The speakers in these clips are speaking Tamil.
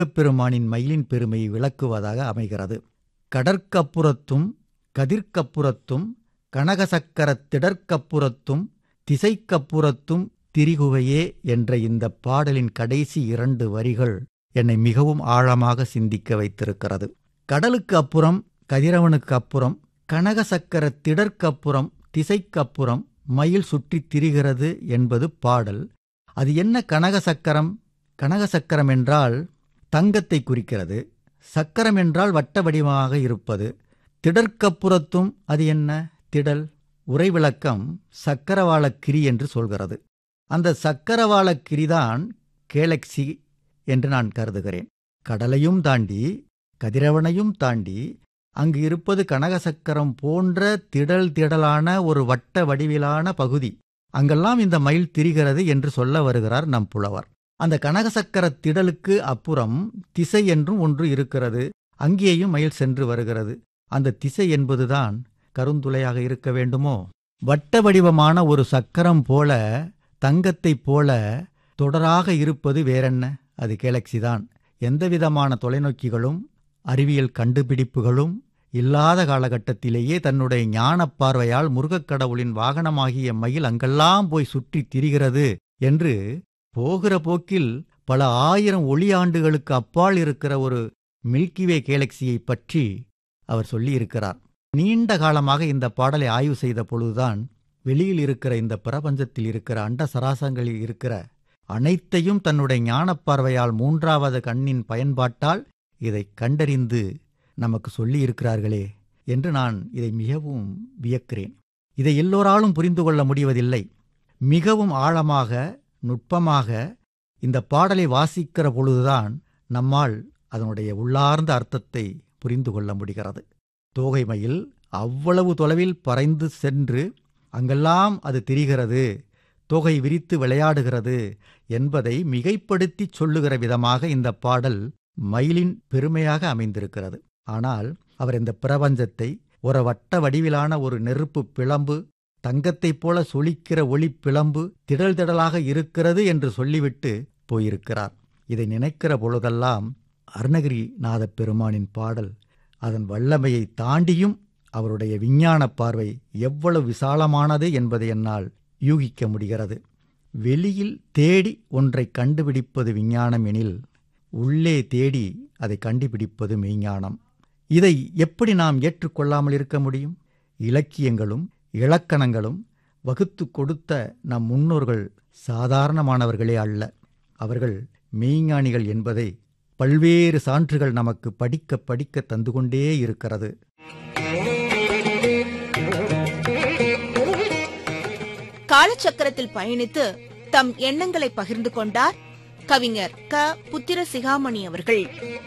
பெருமானின் மயிலின் பெருமையை விளக்குவதாக அமைகிறது கடற்கப்புறத்தும் கதிர்க்கப்புறத்தும் கனகசக்கரத் திடற்கப்புறத்தும் திசைக்கப்புறத்தும் திரிகுவையே என்ற இந்த பாடலின் கடைசி இரண்டு வரிகள் என்னை மிகவும் ஆழமாக சிந்திக்க வைத்திருக்கிறது கடலுக்கு அப்புறம் கதிரவனுக்கு அப்புறம் கனகசக்கர திடற்கப்புறம் திசைக்கப்புறம் மயில் சுற்றித் திரிகிறது என்பது பாடல் அது என்ன கனகசக்கரம் கனகசக்கரம் என்றால் தங்கத்தை குறிக்கிறது சக்கரம் என்றால் வட்ட வடிவமாக இருப்பது திடற்கப்புறத்தும் அது என்ன திடல் உரைவிளக்கம் சக்கரவாளக் கிரி என்று சொல்கிறது அந்த சக்கரவாளக் கிரிதான் கேலக்சி என்று நான் கருதுகிறேன் கடலையும் தாண்டி கதிரவனையும் தாண்டி அங்கு இருப்பது கனகசக்கரம் போன்ற திடல் திடலான ஒரு வட்ட வடிவிலான பகுதி அங்கெல்லாம் இந்த மயில் திரிகிறது என்று சொல்ல வருகிறார் நம் புலவர் அந்த கனகசக்கர திடலுக்கு அப்புறம் திசை என்றும் ஒன்று இருக்கிறது அங்கேயும் மயில் சென்று வருகிறது அந்த திசை என்பதுதான் கருந்துளையாக இருக்க வேண்டுமோ வட்ட வடிவமான ஒரு சக்கரம் போல தங்கத்தைப் போல தொடராக இருப்பது வேறென்ன அது கேலக்சிதான் எந்தவிதமான தொலைநோக்கிகளும் அறிவியல் கண்டுபிடிப்புகளும் இல்லாத காலகட்டத்திலேயே தன்னுடைய ஞானப் பார்வையால் முருகக் கடவுளின் வாகனமாகிய மயில் அங்கெல்லாம் போய் சுற்றித் திரிகிறது என்று போகிற போக்கில் பல ஆயிரம் ஒளி ஆண்டுகளுக்கு அப்பால் இருக்கிற ஒரு மில்கிவே கேலக்சியை பற்றி அவர் சொல்லியிருக்கிறார் நீண்ட காலமாக இந்த பாடலை ஆய்வு செய்த பொழுதுதான் வெளியில் இருக்கிற இந்த பிரபஞ்சத்தில் இருக்கிற அண்ட சராசங்களில் இருக்கிற அனைத்தையும் தன்னுடைய ஞானப் பார்வையால் மூன்றாவது கண்ணின் பயன்பாட்டால் இதை கண்டறிந்து நமக்கு சொல்லியிருக்கிறார்களே என்று நான் இதை மிகவும் வியக்கிறேன் இதை எல்லோராலும் புரிந்து கொள்ள முடிவதில்லை மிகவும் ஆழமாக நுட்பமாக இந்த பாடலை வாசிக்கிற பொழுதுதான் நம்மால் அதனுடைய உள்ளார்ந்த அர்த்தத்தை புரிந்து கொள்ள முடிகிறது தோகை மயில் அவ்வளவு தொலைவில் பறைந்து சென்று அங்கெல்லாம் அது திரிகிறது தொகை விரித்து விளையாடுகிறது என்பதை மிகைப்படுத்திச் சொல்லுகிற விதமாக இந்த பாடல் மயிலின் பெருமையாக அமைந்திருக்கிறது ஆனால் அவர் இந்த பிரபஞ்சத்தை ஒரு வட்ட வடிவிலான ஒரு நெருப்பு பிளம்பு தங்கத்தைப் போல சொலிக்கிற ஒளி பிளம்பு திடல் திடலாக இருக்கிறது என்று சொல்லிவிட்டு போயிருக்கிறார் இதை நினைக்கிற பொழுதெல்லாம் அருணகிரிநாதப் பெருமானின் பாடல் அதன் வல்லமையை தாண்டியும் அவருடைய விஞ்ஞான பார்வை எவ்வளவு விசாலமானது என்பதை என்னால் யூகிக்க முடிகிறது வெளியில் தேடி ஒன்றை கண்டுபிடிப்பது விஞ்ஞானம் எனில் உள்ளே தேடி அதை கண்டுபிடிப்பது மெய்ஞானம் இதை எப்படி நாம் ஏற்றுக்கொள்ளாமல் இருக்க முடியும் இலக்கியங்களும் இலக்கணங்களும் வகுத்து கொடுத்த நம் முன்னோர்கள் சாதாரணமானவர்களே அல்ல அவர்கள் மெய்ஞானிகள் என்பதை பல்வேறு சான்றுகள் நமக்கு படிக்க படிக்க தந்து கொண்டே இருக்கிறது காலச்சக்கரத்தில் பயணித்து தம் எண்ணங்களை பகிர்ந்து கொண்டார் கவிஞர் க புத்திர சிகாமணி அவர்கள்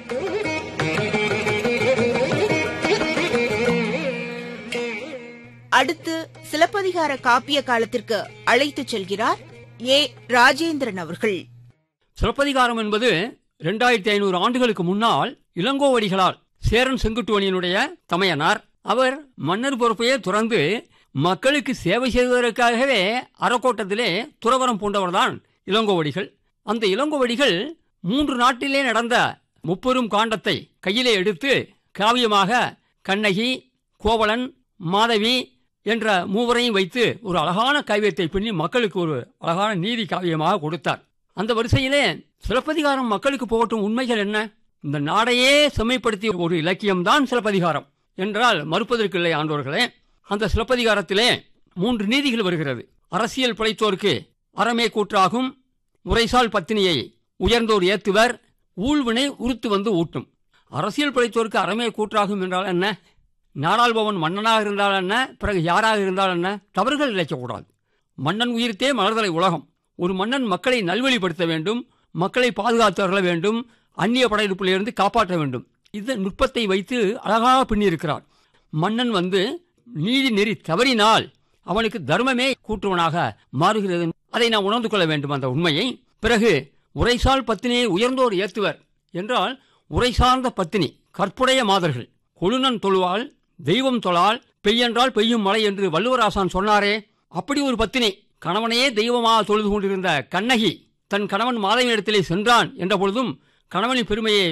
அடுத்து சிலப்பதிகார காப்பிய காலத்திற்கு அழைத்துச் செல்கிறார் ஏ ராஜேந்திரன் அவர்கள் சிலப்பதிகாரம் என்பது இரண்டாயிரத்தி ஐநூறு ஆண்டுகளுக்கு முன்னால் இளங்கோவடிகளால் சேரன் செங்குட்டுவனியினுடைய தமையனார் அவர் மன்னர் பொறுப்பையே துறந்து மக்களுக்கு சேவை செய்வதற்காகவே அறக்கோட்டத்திலே துறவரம் பூண்டவர்தான் இளங்கோவடிகள் அந்த இளங்கோவடிகள் மூன்று நாட்டிலே நடந்த முப்பெரும் காண்டத்தை கையிலே எடுத்து காவியமாக கண்ணகி கோவலன் மாதவி என்ற மூவரையும் வைத்து ஒரு அழகான காவியத்தை பின்னி மக்களுக்கு ஒரு அழகான நீதி காவியமாக கொடுத்தார் அந்த வரிசையிலே சிலப்பதிகாரம் மக்களுக்கு போகட்டும் உண்மைகள் என்ன இந்த நாடையே செம்மைப்படுத்திய ஒரு இலக்கியம்தான் சிலப்பதிகாரம் என்றால் மறுப்பதற்கில்லை ஆண்டோர்களே அந்த சிலப்பதிகாரத்திலே மூன்று நீதிகள் வருகிறது அரசியல் பிழைத்தோருக்கு அறமே கூற்றாகும் உரைசால் பத்தினியை உயர்ந்தோர் ஏத்துவர் ஊழ்வினை உறுத்து வந்து ஊட்டும் அரசியல் பிழைத்தோருக்கு அறமே கூற்றாகும் என்றால் என்ன நாடாள்பவன் மன்னனாக இருந்தால் என்ன பிறகு யாராக இருந்தால் என்ன தவறுகள் இழைக்கக்கூடாது மன்னன் உயிர்த்தே மலர்தலை உலகம் ஒரு மன்னன் மக்களை நல்வழிப்படுத்த வேண்டும் மக்களை பாதுகாத்து அருள வேண்டும் அந்நிய படையெடுப்பிலிருந்து காப்பாற்ற வேண்டும் இந்த நுட்பத்தை வைத்து அழகாக பின்னியிருக்கிறார் மன்னன் வந்து நீதி நெறி தவறினால் அவனுக்கு தர்மமே கூற்றுவனாக மாறுகிறது அதை நாம் உணர்ந்து கொள்ள வேண்டும் அந்த உண்மையை பிறகு உரைசால் பத்தினியை உயர்ந்தோர் ஏத்துவர் என்றால் உரை சார்ந்த பத்தினி கற்புடைய மாதர்கள் கொழுநன் தொழுவால் தெய்வம் தொழால் பெய்யென்றால் பெய்யும் மழை என்று வள்ளுவராசான் சொன்னாரே அப்படி ஒரு பத்தினி கணவனையே தெய்வமாக தொழுது கொண்டிருந்த கண்ணகி தன் கணவன் மாதவியிடத்திலே சென்றான் என்ற பொழுதும் கணவனின் பெருமையை